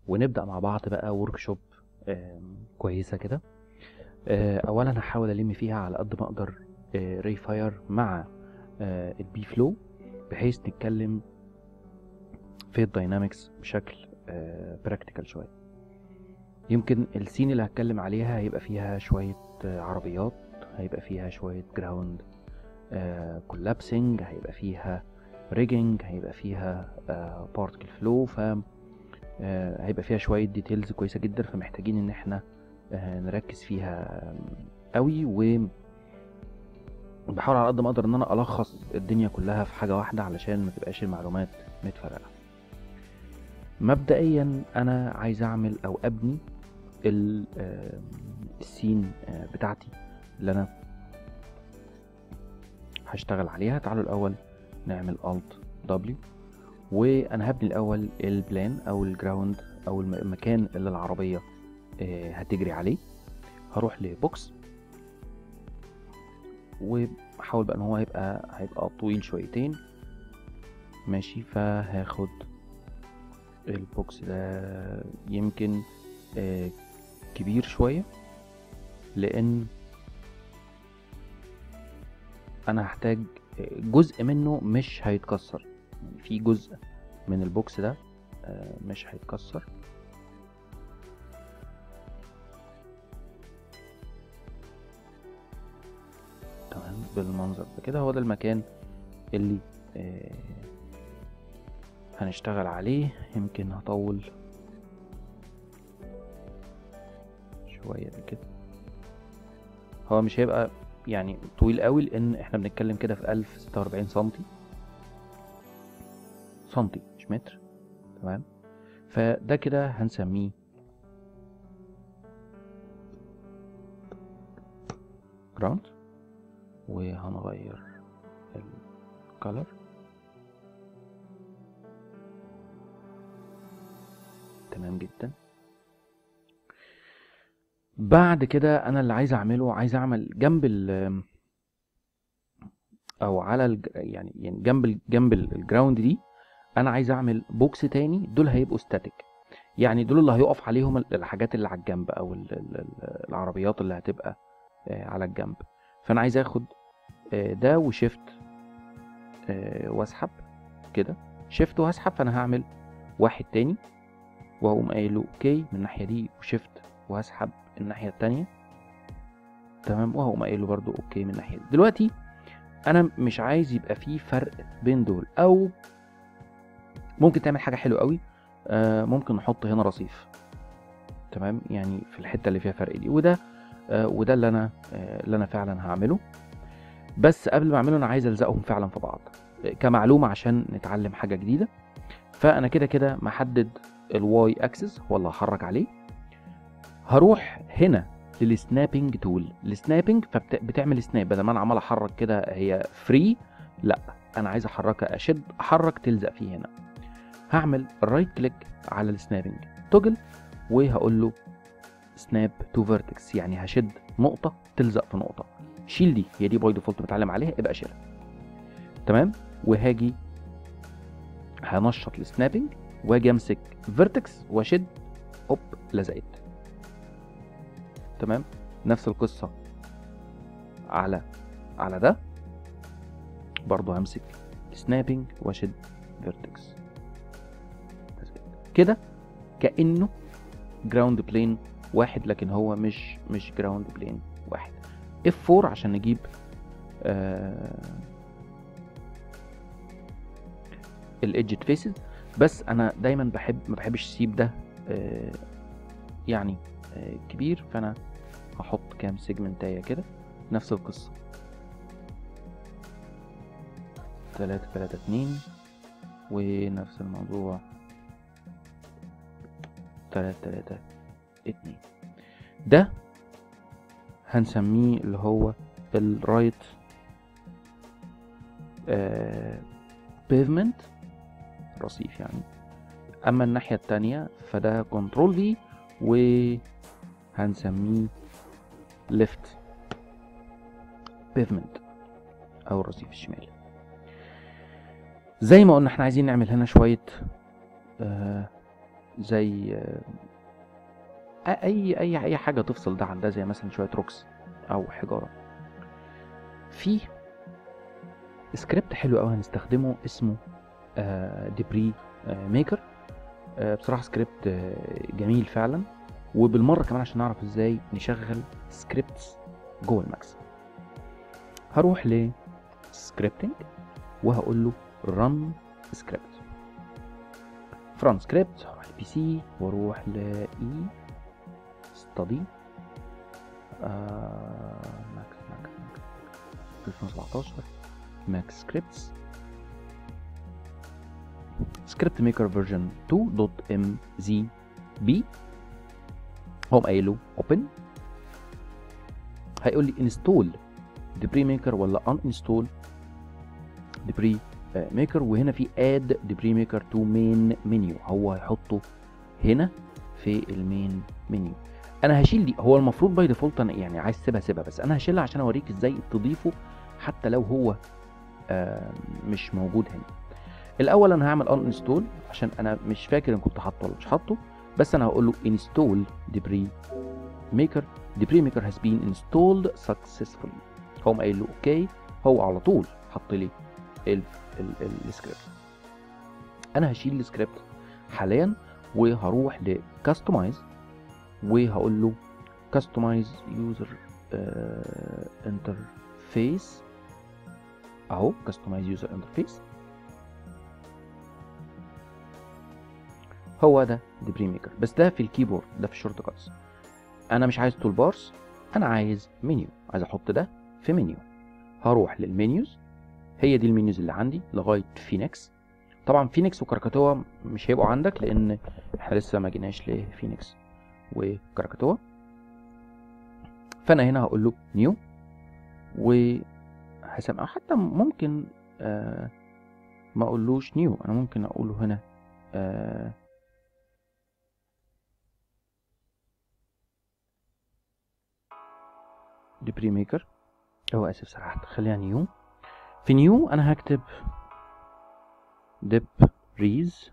ونبدأ مع بعض بقى ورك شوب كويسة كده آه، أولا هحاول ألم فيها على قد ما أقدر ري فاير مع البي فلو بحيث نتكلم في الداينامكس بشكل براكتيكال شوية يمكن السين اللي هتكلم عليها هيبقى فيها شوية آه، عربيات هيبقى فيها شوية جراوند كولابسنج هيبقى فيها ريجنج هيبقى فيها بارتكل فلو ف آه، هيبقى فيها شوية ديتيلز كويسة جدا فمحتاجين ان احنا آه، نركز فيها آم، قوي و بحاول على قد ما اقدر ان انا الخص الدنيا كلها في حاجة واحدة علشان ما تبقاش المعلومات متفرقة مبدئيا انا عايز اعمل او ابني ال- آم، السين آه، بتاعتي اللي انا هشتغل عليها تعالوا الاول نعمل Alt W وانا هبني الاول البلان او الجراوند او الم- المكان اللي العربيه آه، هتجري عليه هروح لبوكس وحاول بقى ان هو هيبقى هيبقى طويل شويتين ماشي فهاخد البوكس ده يمكن آه، كبير شويه لان انا هحتاج جزء منه مش هيتكسر يعني في جزء من البوكس ده آه، مش هيتكسر تمام بالمنظر ده كده هو ده المكان اللي آه، هنشتغل عليه يمكن هطول شوية كده هو مش هيبقى يعني طويل قوي لان احنا بنتكلم كده في 1046 سنتي سنتي مش متر تمام فده كده هنسميه جراوند وهنغير الكالر تمام جدا بعد كده انا اللي عايز اعمله عايز اعمل جنب ال او على الج... يعني يعني جنب ال... جنب ال- الجراوند دي انا عايز اعمل بوكس تاني دول هيبقوا ستاتيك يعني دول اللي هيقف عليهم ال- الحاجات اللي على الجنب او ال... ال... ال- العربيات اللي هتبقى آه، على الجنب فانا عايز اخد آه، ده وشيفت آه، واسحب كده شيفت وهسحب فانا هعمل واحد تاني وهقوم قايل له اوكي من الناحيه دي وشيفت وهسحب الناحيه التانية تمام وهقوم قايل له برضو اوكي من الناحيه دي دلوقتي انا مش عايز يبقى في فرق بين دول او ممكن تعمل حاجه حلوه قوي آه ممكن نحط هنا رصيف تمام يعني في الحته اللي فيها فرق دي وده آه وده اللي انا آه اللي انا فعلا هعمله بس قبل ما اعمله انا عايز الزقهم فعلا في بعض آه، كمعلومه عشان نتعلم حاجه جديده فانا كده كده محدد الواي اكسس هو اللي هحرك عليه هروح هنا للسنابنج تول السنابنج فبتعمل سناب بدل ما انا عمال احرك كده هي فري لا انا عايز احركها اشد احرك تلزق فيه هنا هعمل رايت كليك على السنابنج توجل وهقول له سناب تو فيرتكس يعني هشد نقطه تلزق في نقطه شيل دي هي دي باي ديفولت متعلم عليها ابقى شيلها تمام وهاجي هنشط السنابنج واجي امسك فيرتكس واشد هوب لزقت تمام نفس القصه على على ده برضو همسك سنابنج واشد فيرتكس كده كانه جراوند بلين واحد لكن هو مش مش جراوند بلين واحد اف 4 عشان نجيب آه الايدج فيسز بس انا دايما بحب ما بحبش اسيب ده آه يعني آه كبير فانا هحط كام سيجمنتايه كده نفس القصه تلاتة تلاتة اتنين ونفس الموضوع تلاتة تلاتة اتنين ده هنسميه اللي هو الرايت بيفمنت رصيف يعني اما الناحية التانية فده كنترول في وهنسميه ليفت بيفمنت او الرصيف الشمالي زي ما قلنا احنا عايزين نعمل هنا شوية زي آه، اي اي اي حاجه تفصل ده عن ده زي مثلا شويه روكس او حجاره في سكريبت حلو قوي هنستخدمه اسمه ديبري ميكر بصراحه سكريبت آه، جميل فعلا وبالمره كمان عشان نعرف ازاي نشغل سكريبتس جوه الماكس هروح ل سكريبتنج وهقول له run script from script هروح البي سي واروح ل اي study ماكس ماكس ماكس 2017 ماكس سكريبتس سكريبت ميكر فيرجن 2.mzb هقوم قايل له open هيقول لي انستول ديبري ميكر ولا ان انستول ديبري ميكر وهنا في اد ديبري ميكر تو مين منيو هو هيحطه هنا في المين منيو انا هشيل دي هو المفروض باي ديفولت انا يعني عايز تسيبها سيبها بس انا هشيلها عشان اوريك ازاي تضيفه حتى لو هو آه مش موجود هنا الاول انا هعمل ان انستول عشان انا مش فاكر ان كنت حاطه ولا مش حاطه بس انا هقول له انستول ديبري ميكر ديبري ميكر هاز بين انستولد سكسسفولي هقوم قايل له اوكي هو على طول حط لي ال- ال- السكريبت انا هشيل السكريبت حاليا وهروح لكاستمايز وهقول له كاستمايز يوزر انترفيس اهو كاستمايز يوزر انترفيس هو ده ديبري ميكر بس ده في الكيبورد ده في الشورت كاتس انا مش عايز تول بارز انا عايز منيو عايز احط ده في منيو هروح للمنيوز هي دي المنيوز اللي عندي لغايه فينيكس طبعا فينيكس وكركاتوا مش هيبقوا عندك لان احنا لسه ما جيناش لفينيكس وكركاتوا فانا هنا هقول له نيو وهسمع أو حتى ممكن آه ما اقولوش نيو انا ممكن اقوله هنا آه ديبري ميكر هو اسف سرحت خليها نيو في نيو انا هكتب ديب ريز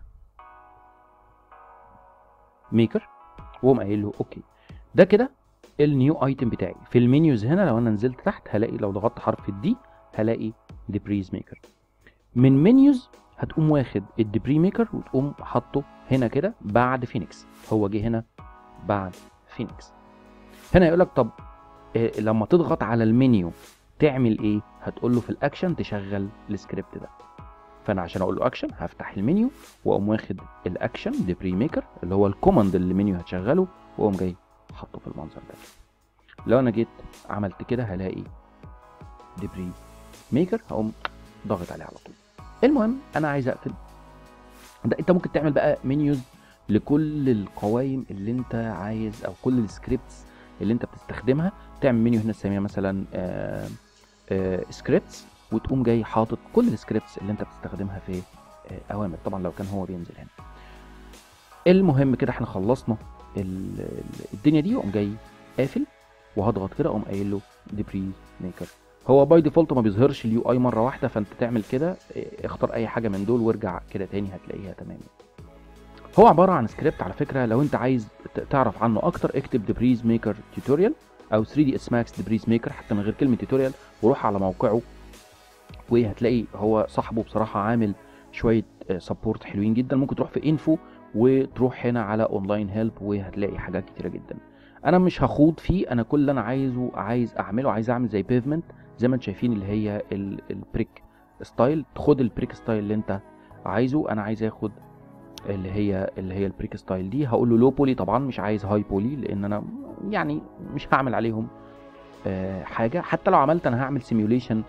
ميكر واقوم قايل له اوكي ده كده النيو ايتم بتاعي في المنيوز هنا لو انا نزلت تحت هلاقي لو ضغطت حرف الدي هلاقي ديبريز ميكر من منيوز هتقوم واخد الديبري ميكر وتقوم حاطه هنا كده بعد فينيكس هو جه هنا بعد فينيكس هنا يقول لك طب إيه لما تضغط على المنيو تعمل ايه هتقول له في الاكشن تشغل السكريبت ده فانا عشان اقول له اكشن هفتح المنيو واقوم واخد الاكشن ديبري ميكر اللي هو الكوماند اللي المنيو هتشغله واقوم جاي حاطه في المنظر ده لو انا جيت عملت كده هلاقي ديبري ميكر هقوم ضاغط عليه على طول المهم انا عايز اقفل ده انت ممكن تعمل بقى منيوز لكل القوائم اللي انت عايز او كل السكريبتس اللي انت بتستخدمها تعمل منيو هنا تسميها مثلا سكريبتس وتقوم جاي حاطط كل السكريبتس اللي انت بتستخدمها في آه، اوامر طبعا لو كان هو بينزل هنا المهم كده احنا خلصنا ال- ال- الدنيا دي واقوم جاي قافل وهضغط كده اقوم قايل له ديبري ميكر هو باي ديفولت ما بيظهرش اليو اي مره واحده فانت تعمل كده اه، اختار اي حاجه من دول وارجع كده تاني هتلاقيها تمام هو عباره عن سكريبت على فكره لو انت عايز ت- تعرف عنه اكتر اكتب ديبريز ميكر توتوريال او 3 دي اس ماكس ديبريز ميكر حتى من غير كلمه توتوريال وروح على موقعه وهتلاقي هو صاحبه بصراحه عامل شويه سبورت حلوين جدا ممكن تروح في انفو وتروح هنا على اونلاين هيلب وهتلاقي حاجات كتيره جدا انا مش هخوض فيه انا كل اللي انا عايزه عايز اعمله عايز اعمل زي بيفمنت زي ما انتم شايفين اللي هي ال- البريك ستايل خد البريك ستايل اللي انت عايزه انا عايز اخد اللي هي اللي هي البريك ستايل دي هقول له لو بولي طبعا مش عايز هاي بولي لان انا يعني مش هعمل عليهم آه، حاجه حتى لو عملت انا هعمل سيميوليشن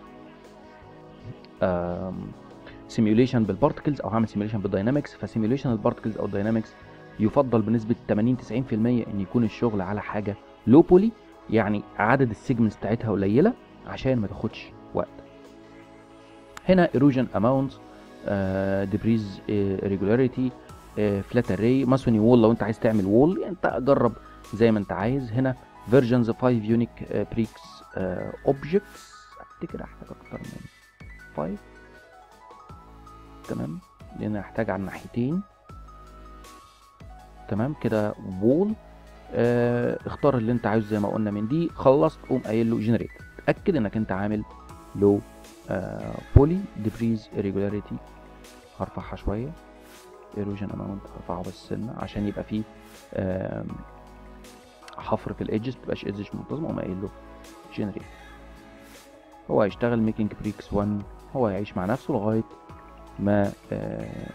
سيميوليشن بالبارتكلز او هعمل سيميوليشن بالداينامكس فسيميوليشن البارتكلز او الداينامكس يفضل بنسبه 80 90% ان يكون الشغل على حاجه لو بولي يعني عدد السيجمنتس بتاعتها قليله عشان ما تاخدش وقت هنا erosion amount ديبريز ريجولاريتي فلات اري ماسوني وول لو انت عايز تعمل وول انت جرب زي ما انت عايز هنا فيرجنز 5 يونيك بريكس اوبجكتس افتكر احتاج اكتر من 5 تمام لان هحتاج على الناحيتين تمام كده وول آه اختار اللي انت عايزه زي ما قلنا من دي خلصت قوم قايل له جنريت اتاكد انك انت عامل لو بولي ديفريز irregularity هرفعها شويه ايروجن اماونت هرفعه بس سنه عشان يبقى فيه آم، حفر في الايدجز متبقاش ايدجز منتظمه اقوم قايل له جنريت هو هيشتغل ميكينج بريكس 1 هو هيعيش مع نفسه لغايه ما آه،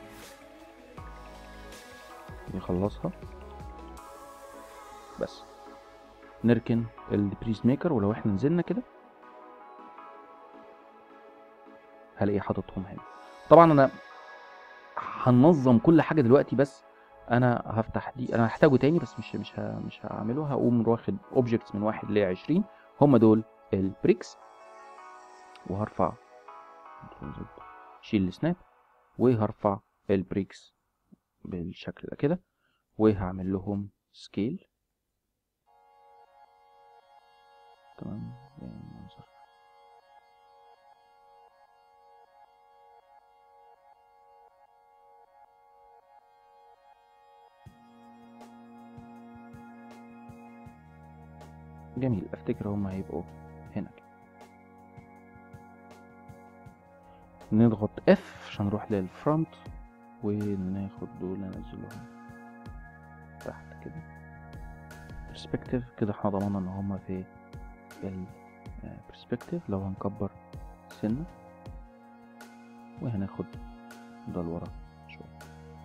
يخلصها بس نركن البريس ميكر ولو احنا نزلنا كده هلاقيه حاططهم هنا طبعا انا هنظم كل حاجه دلوقتي بس انا هفتح دي انا هحتاجه تاني بس مش مش ه... مش هعمله هقوم واخد اوبجكتس من واحد ل 20 هم دول البريكس وهرفع شيل السناب وهرفع البريكس بالشكل ده كده وهعمل لهم سكيل تمام بالمنظر. جميل افتكر هم هيبقوا هنا كده نضغط اف عشان نروح للفرونت وناخد دول ننزلهم تحت كده برسبكتيف كده احنا ضمنا ان هما في البرسبكتيف لو هنكبر سنة وهناخد ده لورا شوية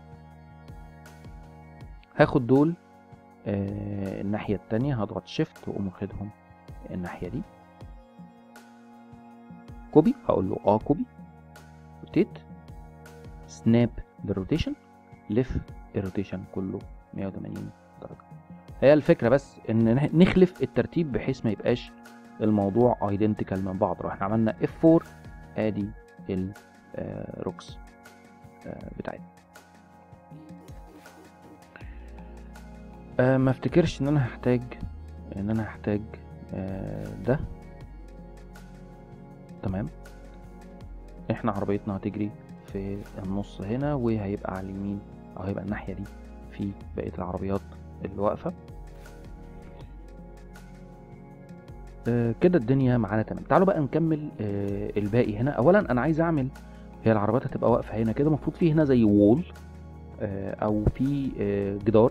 هاخد دول آه الناحية التانية هضغط شيفت واقوم واخدهم الناحية دي كوبي هقول له اه كوبي روتيت سناب للروتيشن لف الروتيشن كله 180 درجة هي الفكرة بس ان نح- نخلف الترتيب بحيث ما يبقاش الموضوع ايدنتيكال من بعض لو احنا عملنا F4 ادي الروكس بتاعتنا آه، ما افتكرش ان انا هحتاج ان انا هحتاج آه، ده تمام احنا عربيتنا هتجري في النص هنا وهيبقى على اليمين او هيبقى الناحية دي في بقية العربيات اللي واقفة آه، كده الدنيا معانا تمام تعالوا بقى نكمل آه، الباقي هنا اولا انا عايز اعمل هي العربيات هتبقى واقفة هنا كده المفروض في هنا زي وول او في آه، جدار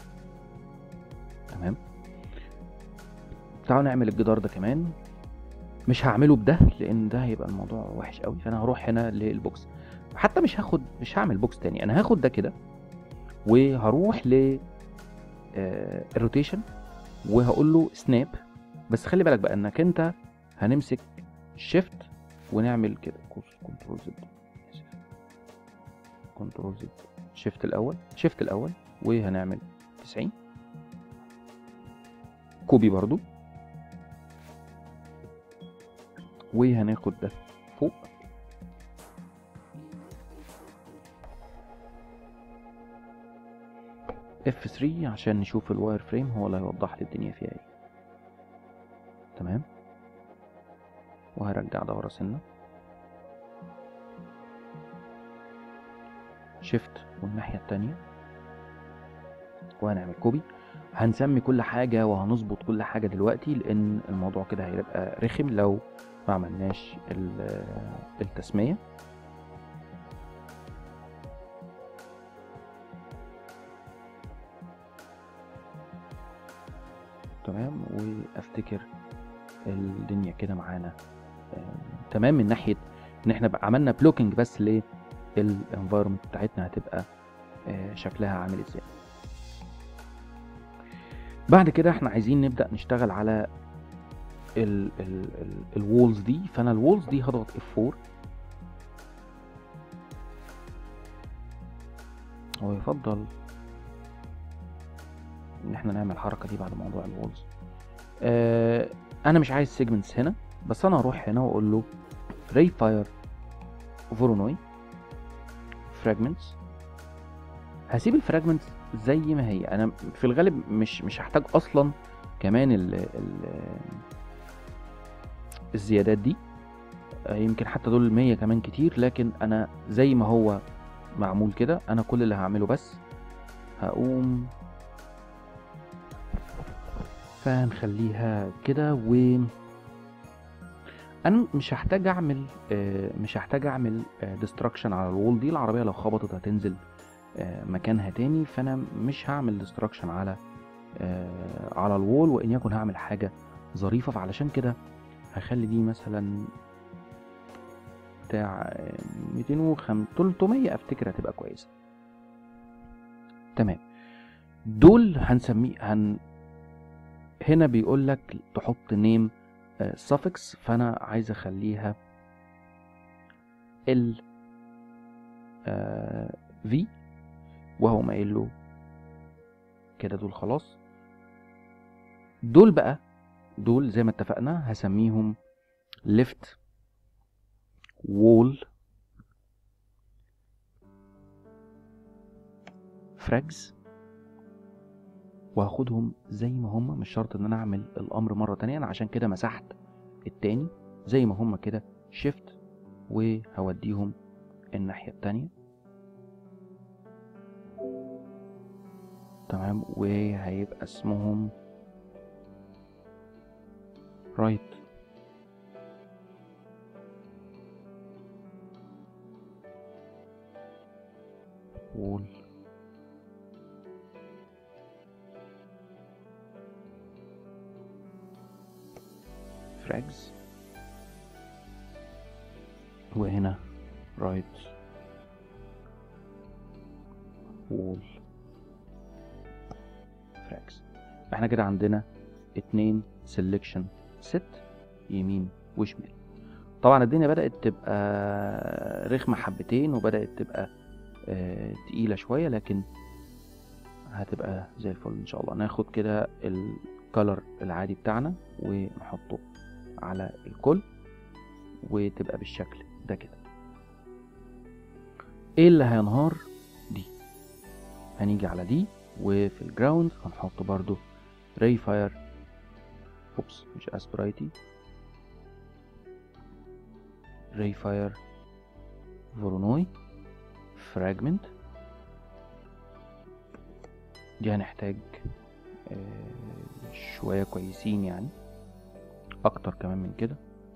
تمام تعالوا نعمل الجدار ده كمان مش هعمله بده لان ده هيبقى الموضوع وحش قوي فانا هروح هنا للبوكس حتى مش هاخد مش هعمل بوكس تاني انا هاخد ده كده وهروح ل آه، الروتيشن وهقول له سناب بس خلي بالك بقى انك انت هنمسك شيفت ونعمل كده كنترول زد كنترول زد شيفت الاول شيفت الاول وهنعمل 90 كوبي برضو وهناخد ده فوق F3 عشان نشوف الواير فريم هو اللي هيوضح لي الدنيا فيها ايه تمام وهرجع ده ورا سنة شيفت والناحية التانية وهنعمل كوبي هنسمي كل حاجة وهنظبط كل حاجة دلوقتي لأن الموضوع كده هيبقى رخم لو ما عملناش ال- التسمية تمام وافتكر الدنيا كده معانا آه، تمام من ناحية ان احنا بقى عملنا بلوكينج بس للانفايرمنت بتاعتنا هتبقى آه، شكلها عامل ازاي بعد كده احنا عايزين نبدأ نشتغل على ال ال ال الوولز دي فانا الوولز دي هضغط F4 هو يفضل ان احنا نعمل الحركة دي بعد موضوع الوولز آه انا مش عايز سيجمنتس هنا بس انا هروح هنا واقول له ري فاير فورونوي فراجمنتس هسيب الفراجمنتس زي ما هي انا في الغالب مش مش هحتاج اصلا كمان ال ال الزيادات دي آه، يمكن حتى دول 100 كمان كتير لكن انا زي ما هو معمول كده انا كل اللي هعمله بس هقوم فهنخليها كده و انا مش هحتاج اعمل آه، مش هحتاج اعمل ديستراكشن على الوول دي العربيه لو خبطت هتنزل آه، مكانها تاني فانا مش هعمل ديستراكشن على آه، على الوول وان يكن هعمل حاجه ظريفه فعلشان كده هخلي دي مثلا بتاع آه، 205 300 افتكر هتبقى كويسه تمام دول هنسميه هن هنا بيقول لك تحط نيم suffix فانا عايز اخليها ال في وهو قايل له كده دول خلاص دول بقى دول زي ما اتفقنا هسميهم left wall frags وهاخدهم زي ما هما مش شرط ان انا اعمل الامر مره تانية انا عشان كده مسحت التاني زي ما هما كده شيفت وهوديهم الناحيه التانية تمام وهيبقى اسمهم رايت وول frags وهنا right wall frags احنا كده عندنا اتنين selection set يمين وشمال طبعا الدنيا بدأت تبقى رخمة حبتين وبدأت تبقى آه تقيلة شوية لكن هتبقى زي الفل ان شاء الله ناخد كده الكالر العادي بتاعنا ونحطه على الكل وتبقى بالشكل ده كده ايه اللي هينهار دي هنيجي على دي وفي الجراوند هنحط برضو راي فاير اوبس مش اسبرايتي راي فاير فورونوي فراجمنت دي هنحتاج آه، شوية كويسين يعني اكتر كمان من كده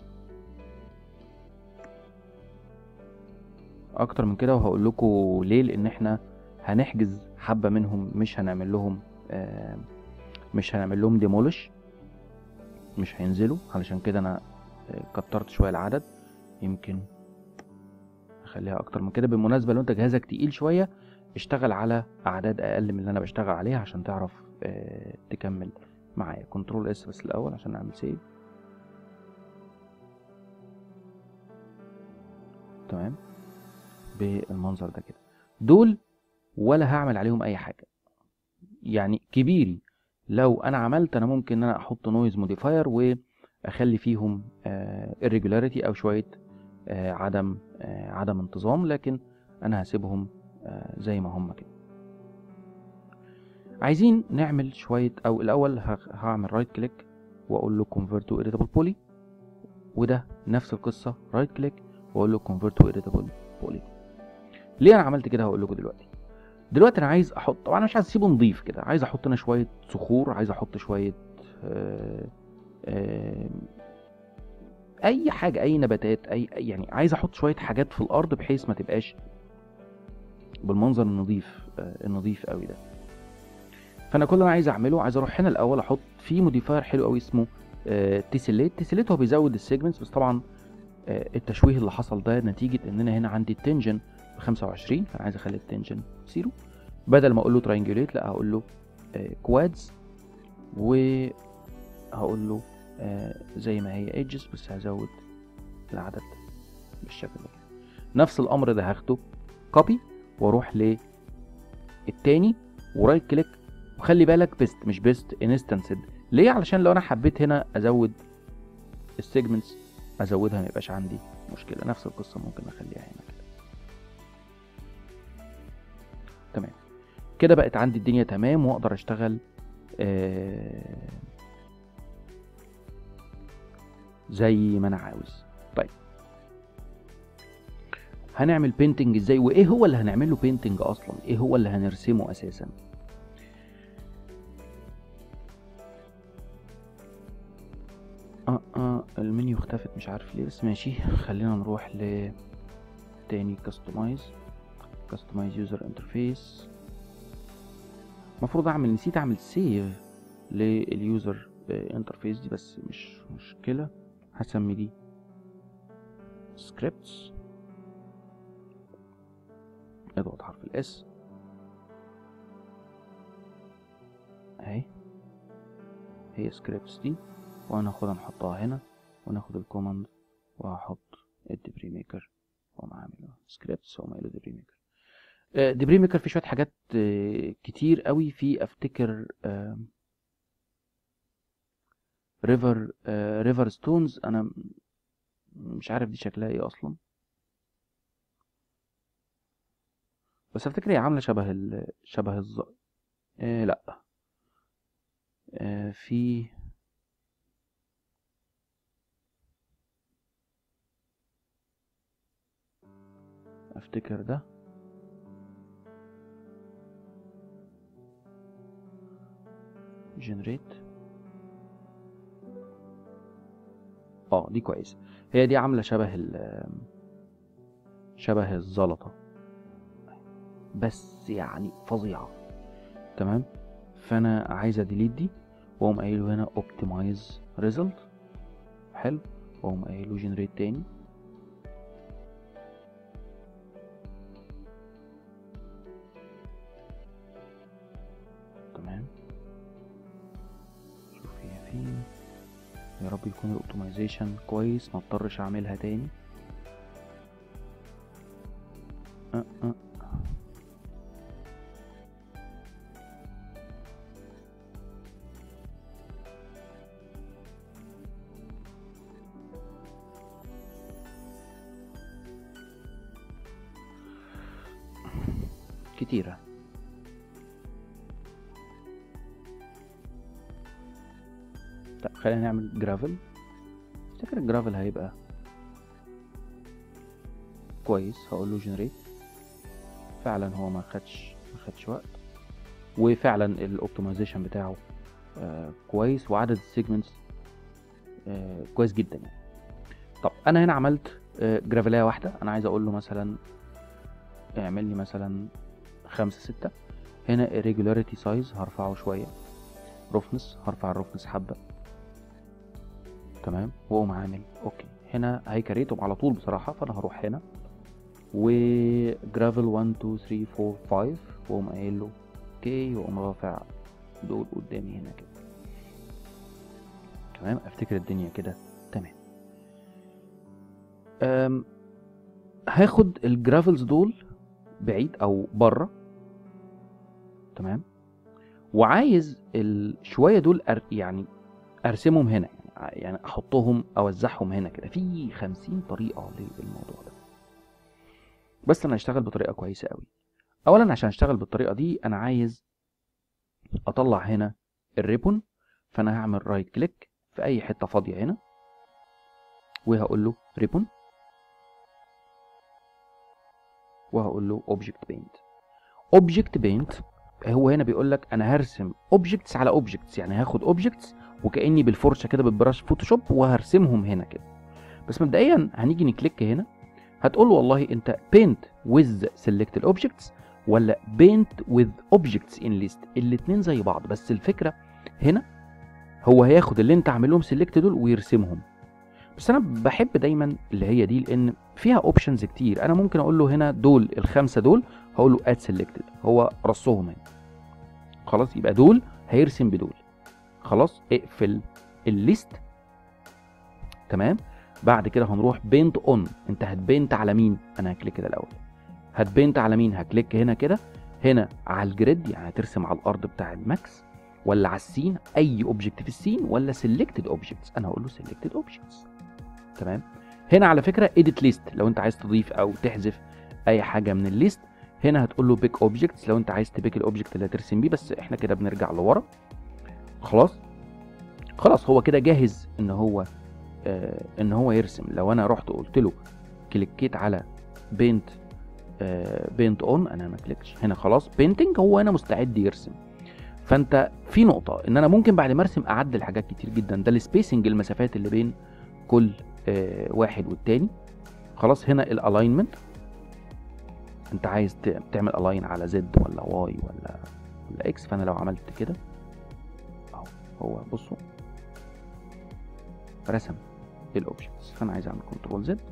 اكتر من كده وهقول لكم ليه لان احنا هنحجز حبه منهم مش هنعمل لهم آه، مش هنعمل لهم ديمولش مش هينزلوا علشان كده انا آه، كترت شويه العدد يمكن اخليها اكتر من كده بالمناسبه لو انت جهازك تقيل شويه اشتغل على اعداد اقل من اللي انا بشتغل عليها عشان تعرف آه، تكمل معايا كنترول اس بس الاول عشان نعمل سيف تمام بالمنظر ده كده دول ولا هعمل عليهم اي حاجه يعني كبيري لو انا عملت انا ممكن ان انا احط نويز موديفاير واخلي فيهم آه irregularity او شويه آه عدم آه عدم انتظام لكن انا هسيبهم آه زي ما هم كده عايزين نعمل شويه او الاول ه- هعمل رايت كليك واقول له convert to editable poly وده نفس القصه رايت كليك واقول له convert to editable poly ليه انا عملت كده هقول لكم دلوقتي دلوقتي انا عايز احط طبعا انا مش عايز اسيبه نضيف كده عايز احط انا شويه صخور عايز احط شويه آه، آه، اي حاجه اي نباتات اي أي- يعني عايز احط شويه حاجات في الارض بحيث ما تبقاش بالمنظر النظيف آه، النظيف قوي ده فانا كل اللي انا عايز اعمله عايز اروح هنا الاول احط في موديفاير حلو قوي اسمه تيسيليت تيسيليت هو بيزود السيجمنتس بس طبعا آه، التشويه اللي حصل ده نتيجه ان انا هنا عندي التنجن ب 25 فانا عايز اخلي التنجن زيرو بدل ما اقول له تراينجوليت لا هقول له كوادز وهقول له آه، زي ما هي ايدجز بس هزود العدد بالشكل ده نفس الامر ده هاخده كوبي واروح للتاني ورايت كليك وخلي بالك بيست مش بيست انستنسد ليه علشان لو انا حبيت هنا ازود السيجمنتس ازودها ما يبقاش عندي مشكله نفس القصه ممكن اخليها هنا كده تمام كده بقت عندي الدنيا تمام واقدر اشتغل آه زي ما انا عاوز طيب هنعمل بينتنج ازاي وايه هو اللي هنعمل له بينتنج اصلا ايه هو اللي هنرسمه اساسا آه آه المنيو اختفت مش عارف ليه بس ماشي خلينا نروح ل تاني كاستمايز كاستمايز يوزر انترفيس المفروض اعمل نسيت اعمل سيف لليوزر انترفيس دي بس مش مشكلة هسمي دي سكريبتس اضغط حرف الاس اهي هي سكريبتس دي وهناخدها نحطها هنا وناخد الكوماند وهحط الدبري ميكر واقوم عامل سكريبتس واقوم قايله دبري ميكر دبري ميكر فيه شويه حاجات آه، كتير قوي في افتكر ريفر ريفر ستونز انا م- مش عارف دي شكلها ايه اصلا بس افتكر هي عامله شبه ال شبه الز آه لا آه في افتكر ده جنريت اه دي كويسه هي دي عامله شبه ال شبه الزلطه بس يعني فظيعه تمام فانا عايز اديليت دي واقوم قايله هنا اوبتمايز ريزلت حلو واقوم قايله جنريت تاني تمام شوف هي فين يا رب يكون الاوبتمايزيشن كويس ما اضطرش اعملها تاني أه أه. كتيرة طب خلينا نعمل جرافل افتكر الجرافل هيبقى كويس هقول له جنريت فعلا هو ما خدش ما خدش وقت وفعلا الاوبتمايزيشن بتاعه آه كويس وعدد السيجمنتس آه كويس جدا يعني طب انا هنا عملت آه جرافلايه واحده انا عايز اقول له مثلا اعمل لي مثلا خمسة ستة هنا irregularity size هرفعه شوية roughness هرفع الروفنس حبة تمام واقوم عامل اوكي هنا هيكريتهم على طول بصراحة فانا هروح هنا و gravel 1 2 3 4 5 واقوم قايل له اوكي واقوم رافع دول قدامي هنا كده تمام افتكر الدنيا كده تمام أم هاخد الجرافلز دول بعيد او بره تمام وعايز الشويه دول أر... يعني ارسمهم هنا يعني يعني احطهم اوزعهم هنا كده في خمسين طريقه للموضوع ده بس انا هشتغل بطريقه كويسه قوي اولا عشان اشتغل بالطريقه دي انا عايز اطلع هنا الريبون فانا هعمل رايت كليك في اي حته فاضيه هنا وهقول له ريبون وهقول له اوبجكت بينت اوبجكت بينت هو هنا بيقول لك انا هرسم اوبجكتس على اوبجكتس يعني هاخد اوبجكتس وكاني بالفرشه كده بالبراش فوتوشوب وهرسمهم هنا كده بس مبدئيا هنيجي نكليك هنا هتقول له والله انت بينت ويز سيلكت الاوبجكتس ولا بينت ويز اوبجكتس ان ليست الاثنين زي بعض بس الفكره هنا هو هياخد اللي انت عاملهم سيلكت دول ويرسمهم بس انا بحب دايما اللي هي دي لان فيها اوبشنز كتير انا ممكن اقول له هنا دول الخمسه دول هقول له اد سيلكتد هو رصهم هنا خلاص يبقى دول هيرسم بدول خلاص اقفل الليست تمام بعد كده هنروح بينت اون انت هتبينت على مين انا هكليك كده الاول هتبينت على مين هكليك هنا كده هنا على الجريد يعني هترسم على الارض بتاع الماكس ولا على السين اي اوبجكت في السين ولا سيلكتد اوبجكتس انا هقول له سيلكتد اوبجكتس تمام هنا على فكره اديت ليست لو انت عايز تضيف او تحذف اي حاجه من الليست هنا هتقول له بيك اوبجكتس لو انت عايز تبيك الاوبجكت اللي هترسم بيه بس احنا كده بنرجع لورا خلاص خلاص هو كده جاهز ان هو آه ان هو يرسم لو انا رحت قلت له كليكيت على بينت آه بينت اون انا ما كليكتش هنا خلاص بينتنج هو هنا مستعد يرسم فانت في نقطه ان انا ممكن بعد ما ارسم اعدل حاجات كتير جدا ده السبيسنج المسافات اللي بين كل آه، واحد والتاني خلاص هنا الالاينمنت انت عايز ت- تعمل الاين على زد ولا واي ولا ولا اكس فانا لو عملت كده اهو هو بصوا رسم الاوبجكتس فانا عايز اعمل كنترول زد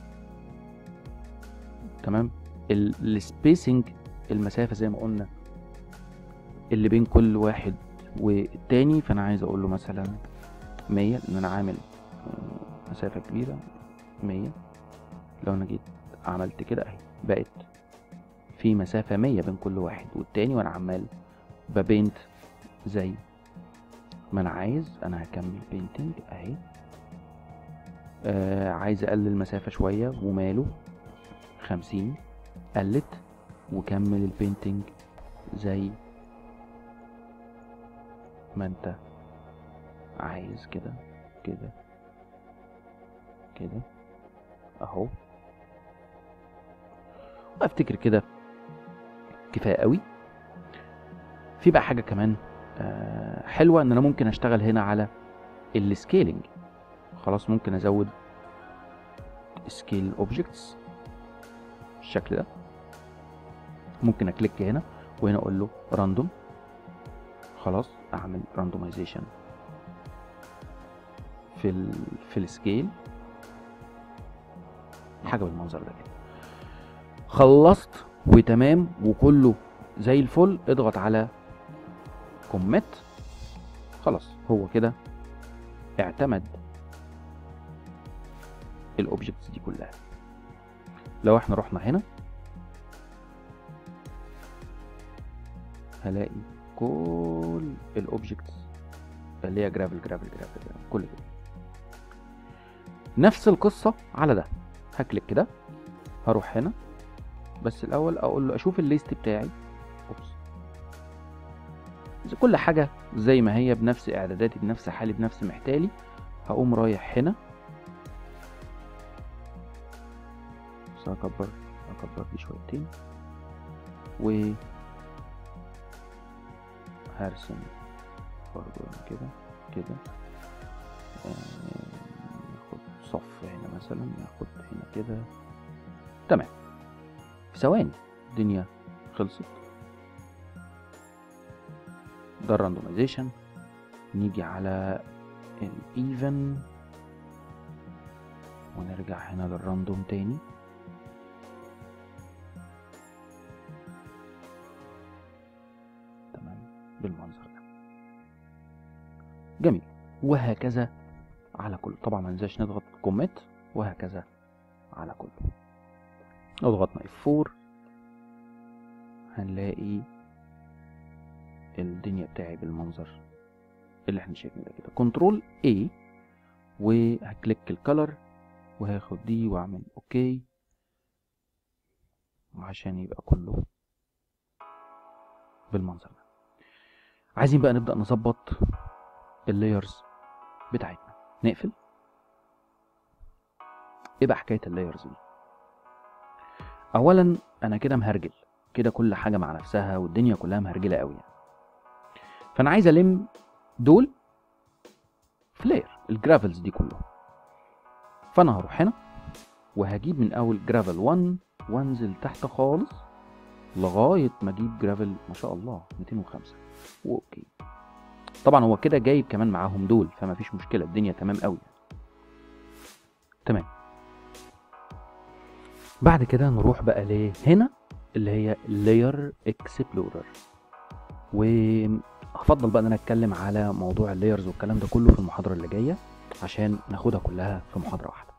تمام السبيسنج المسافه زي ما قلنا اللي بين كل واحد والتاني فانا عايز اقول له مثلا 100 لان انا عامل آه، مسافه كبيره 100 لو انا جيت عملت كده اهي بقت في مسافه 100 بين كل واحد والتاني وانا عمال ببينت زي ما انا عايز انا هكمل بينتنج اهي آه عايز اقلل المسافه شويه وماله خمسين قلت وكمل البينتنج زي ما انت عايز كده كده كده اهو افتكر كده كفايه قوي في بقى حاجه كمان آه حلوه ان انا ممكن اشتغل هنا على السكيلينج خلاص ممكن ازود سكيل اوبجكتس بالشكل ده ممكن اكليك هنا وهنا اقول له راندوم خلاص اعمل راندومايزيشن في ال في السكيل حاجه بالمنظر ده كده خلصت وتمام وكله زي الفل اضغط على كوميت خلاص هو كده اعتمد الاوبجكتس دي كلها لو احنا رحنا هنا هلاقي كل الاوبجكتس اللي هي جرافل جرافل جرافل كل كده نفس القصة على ده هكليك كده هروح هنا بس الاول اقول له اشوف الليست بتاعي اوبس إذا كل حاجة زي ما هي بنفس اعداداتي بنفس حالي بنفس محتالي هقوم رايح هنا بس هكبر هكبر دي شويتين و هرسم برضو أنا كده كده آه، ناخد صف هنا مثلا ناخد هنا كده تمام في ثواني الدنيا خلصت ده الراندومايزيشن نيجي على الايفن ونرجع هنا للراندوم تاني تمام بالمنظر ده جميل وهكذا على كله طبعا ما ننساش نضغط كوميت وهكذا على كله لو ضغطنا F4 هنلاقي الدنيا بتاعي بالمنظر اللي احنا شايفينه ده كده كنترول A وهكليك الكالر وهاخد دي واعمل اوكي عشان يبقى كله بالمنظر ده عايزين بقى نبدأ نظبط اللايرز بتاعتنا نقفل ايه بقى حكاية اللايرز دي اولا انا كده مهرجل كده كل حاجة مع نفسها والدنيا كلها مهرجلة قوي يعني. فانا عايز الم دول في لاير الجرافلز دي كلهم فانا هروح هنا وهجيب من اول جرافل 1 وانزل تحت خالص لغايه ما اجيب جرافل ما شاء الله 205 واوكي طبعا هو كده جايب كمان معاهم دول فما فيش مشكله الدنيا تمام قوي تمام بعد كده نروح بقى لهنا اللي هي لاير اكسبلورر وهفضل بقى ان انا اتكلم على موضوع اللايرز والكلام ده كله في المحاضره اللي جايه عشان ناخدها كلها في محاضره واحده